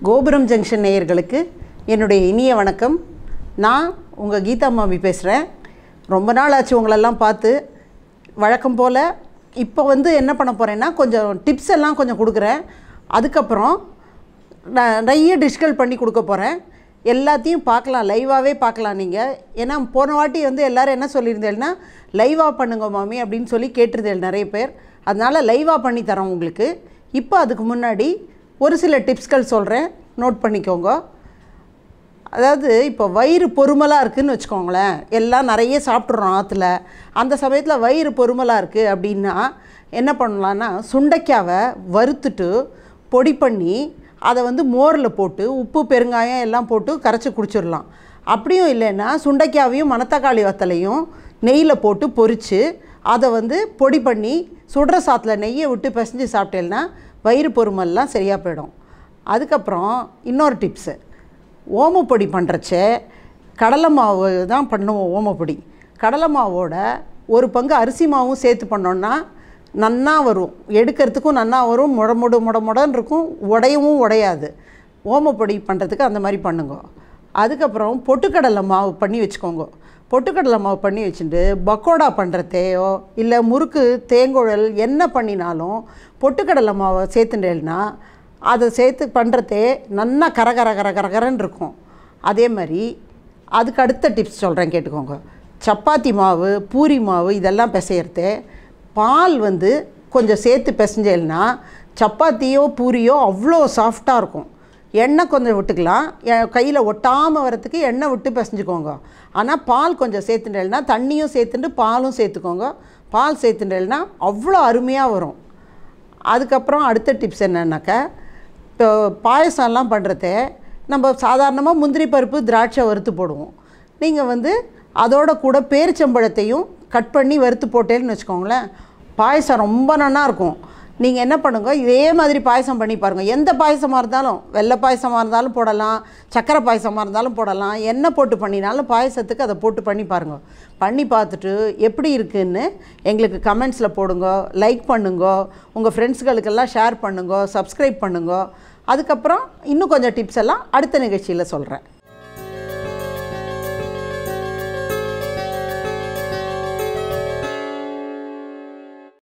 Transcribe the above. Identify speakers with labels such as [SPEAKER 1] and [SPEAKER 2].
[SPEAKER 1] கோபுரம் ஜங்ஷன் நேயர்களுக்கு என்னுடைய இனிய வணக்கம் நான் உங்கள் கீதா மாமி பேசுகிறேன் ரொம்ப நாள் ஆச்சு உங்களெல்லாம் பார்த்து வழக்கம் போல் இப்போ வந்து என்ன பண்ண போகிறேன்னா கொஞ்சம் டிப்ஸ் எல்லாம் கொஞ்சம் கொடுக்குறேன் அதுக்கப்புறம் நான் நிறைய டிஷ்கள் பண்ணி கொடுக்க போகிறேன் எல்லாத்தையும் பார்க்கலாம் லைவாகவே பார்க்கலாம் நீங்கள் ஏன்னா போன வாட்டி வந்து எல்லோரும் என்ன சொல்லியிருந்தேன்னா லைவாக பண்ணுங்க மாமி அப்படின்னு சொல்லி கேட்டிருந்தேன் நிறைய பேர் அதனால் லைவாக பண்ணி தரோம் உங்களுக்கு இப்போ அதுக்கு முன்னாடி ஒரு சில டிப்ஸ்கள் சொல்கிறேன் நோட் பண்ணிக்கோங்க அதாவது இப்போ வயிறு பொறுமலாக இருக்குதுன்னு வச்சுக்கோங்களேன் எல்லாம் நிறைய சாப்பிட்றோம் ஆற்றுல அந்த சமயத்தில் வயிறு பொறுமலாக இருக்குது அப்படின்னா என்ன பண்ணலான்னா சுண்டைக்காவை வறுத்துட்டு பொடி பண்ணி அதை வந்து மோரில் போட்டு உப்பு பெருங்காயம் எல்லாம் போட்டு கரைச்சி குடிச்சிடலாம் அப்படியும் இல்லைன்னா சுண்டைக்காவையும் மணத்தக்காளி வத்தலையும் நெய்யில் போட்டு பொரித்து அதை வந்து பொடி பண்ணி சுடுற சாத்தில் நெய்யை விட்டு பிசைஞ்சு சாப்பிட்டேன்னா வயிறு பொறுமல்லாம் சரியாக போயிடும் அதுக்கப்புறம் இன்னொரு டிப்ஸு ஓமப்பொடி பண்ணுறச்ச கடலை மாவு தான் பண்ணுவோம் ஓமப்பொடி கடலை மாவோட ஒரு பங்கு அரிசி மாவும் சேர்த்து பண்ணோன்னா நன்னா வரும் எடுக்கிறதுக்கும் நன்னா வரும் முட முட முட முடன்னு இருக்கும் உடையவும் உடையாது ஓமப்பொடி பண்ணுறதுக்கு அந்த மாதிரி பண்ணுங்க அதுக்கப்புறம் பொட்டுக்கடலை மாவு பண்ணி வச்சுக்கோங்க பொட்டுக்கடலை மாவு பண்ணி வச்சுட்டு பக்கோடா பண்ணுறதையோ இல்லை முறுக்கு தேங்குழல் என்ன பண்ணினாலும் பொட்டுக்கடலை மாவை சேர்த்துட்டேன்னா அதை சேர்த்து பண்ணுறதே நல்லா கர கர கர கரகரன்னு இருக்கும் அதே மாதிரி அதுக்கு அடுத்த டிப்ஸ் சொல்கிறேன் கேட்டுக்கோங்க சப்பாத்தி மாவு பூரி மாவு இதெல்லாம் பிசையறது பால் வந்து கொஞ்சம் சேர்த்து பிசைஞ்சேன்னா சப்பாத்தியோ பூரியோ அவ்வளோ சாஃப்டாக இருக்கும் எண்ணெய் கொஞ்சம் விட்டுக்கலாம் கையில் ஒட்டாமல் வரத்துக்கு எண்ணெய் விட்டு பிசைஞ்சுக்கோங்க ஆனால் பால் கொஞ்சம் சேர்த்துட்டேன்னா தண்ணியும் சேர்த்துட்டு பாலும் சேர்த்துக்கோங்க பால் சேர்த்துட்டேன்னா அவ்வளோ அருமையாக வரும் அதுக்கப்புறம் அடுத்த டிப்ஸ் என்னன்னாக்கா இப்போ பாயசம்லாம் பண்ணுறத நம்ம சாதாரணமாக முந்திரி பருப்பு திராட்சை வறுத்து போடுவோம் நீங்கள் வந்து அதோட கூட பேரிச்சம்பழத்தையும் கட் பண்ணி வறுத்து போட்டேன்னு வச்சுக்கோங்களேன் பாயசம் ரொம்ப நல்லா இருக்கும் நீங்கள் என்ன பண்ணுங்க இதே மாதிரி பாயசம் பண்ணி பாருங்கள் எந்த பாயசமாக இருந்தாலும் வெள்ளை பாயசமாக இருந்தாலும் போடலாம் சக்கரை பாயசமாக இருந்தாலும் போடலாம் என்ன போட்டு பண்ணினாலும் பாயசத்துக்கு அதை போட்டு பண்ணி பாருங்கள் பண்ணி பார்த்துட்டு எப்படி இருக்குன்னு எங்களுக்கு கமெண்ட்ஸில் போடுங்க லைக் பண்ணுங்க உங்கள் ஃப்ரெண்ட்ஸுகளுக்கெல்லாம் ஷேர் பண்ணுங்க சப்ஸ்கிரைப் பண்ணுங்க அதுக்கப்புறம் இன்னும் கொஞ்சம் டிப்ஸ் எல்லாம் அடுத்த நிகழ்ச்சியில் சொல்கிறேன்